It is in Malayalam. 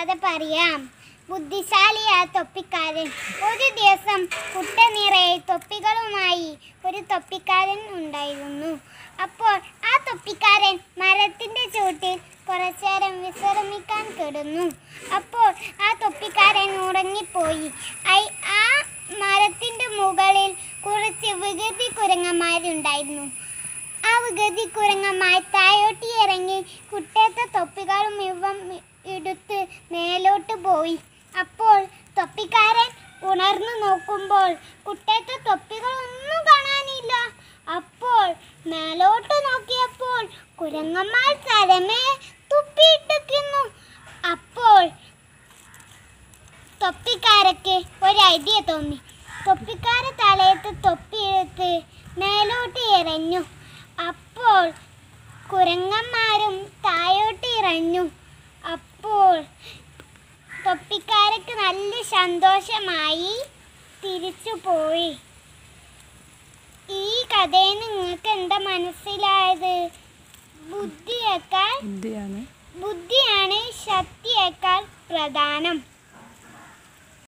കഥ പറയാം ബുദ്ധിശാലിയായ തൊപ്പിക്കാരൻ ഒരു ദിവസം കുട്ട നിറയെ തൊപ്പികളുമായി ഒരു തൊപ്പിക്കാരൻ ഉണ്ടായിരുന്നു അപ്പോൾ ആ തൊപ്പിക്കാരൻ മരത്തിന്റെ ചുവട്ടിൽ കുറച്ചേരം വിശ്രമിക്കാൻ കിടന്നു അപ്പോൾ ആ തൊപ്പിക്കാരൻ ഉറങ്ങിപ്പോയി ഐ- ആ മരത്തിന്റെ മുകളിൽ കുറച്ച് വികൃതി കുരങ്ങന്മാരുണ്ടായിരുന്നു ആ വികൃതി കുരങ്ങന്മാർ താഴോട്ട് ഇറങ്ങി കുട്ടേത്ത തൊപ്പികളും ഇവ എടുത്ത് മേലോട്ട് പോയി അപ്പോൾ തൊപ്പിക്കാരൻ ഉണർന്നു നോക്കുമ്പോൾ കുട്ടേത്ത തൊപ്പികളൊന്നും കാണാനില്ല അപ്പോൾ മേലോട്ട് നോക്കിയപ്പോൾ കുരങ്ങന്മാർ തലമേ തുപ്പിയിട്ടിരിക്കുന്നു അപ്പോൾ തൊപ്പിക്കാരക്ക് ഒരു ഐഡിയ തോന്നി തൊപ്പിക്കാര തലയത്ത് തൊപ്പിയെടുത്ത് മേലോട്ട് ഇറഞ്ഞു അപ്പോൾ കുരങ്ങന്മാരും താഴോട്ട് ഇറഞ്ഞു അപ്പോൾ തൊപ്പിക്കാരക്ക് നല്ല സന്തോഷമായി തിരിച്ചു പോയി ഈ കഥയിൽ നിങ്ങൾക്ക് എന്താ മനസ്സിലായത് ബുദ്ധിയേക്കാൾ ബുദ്ധിയാണ് ബുദ്ധിയാണ് ശക്തിയേക്കാൾ പ്രധാനം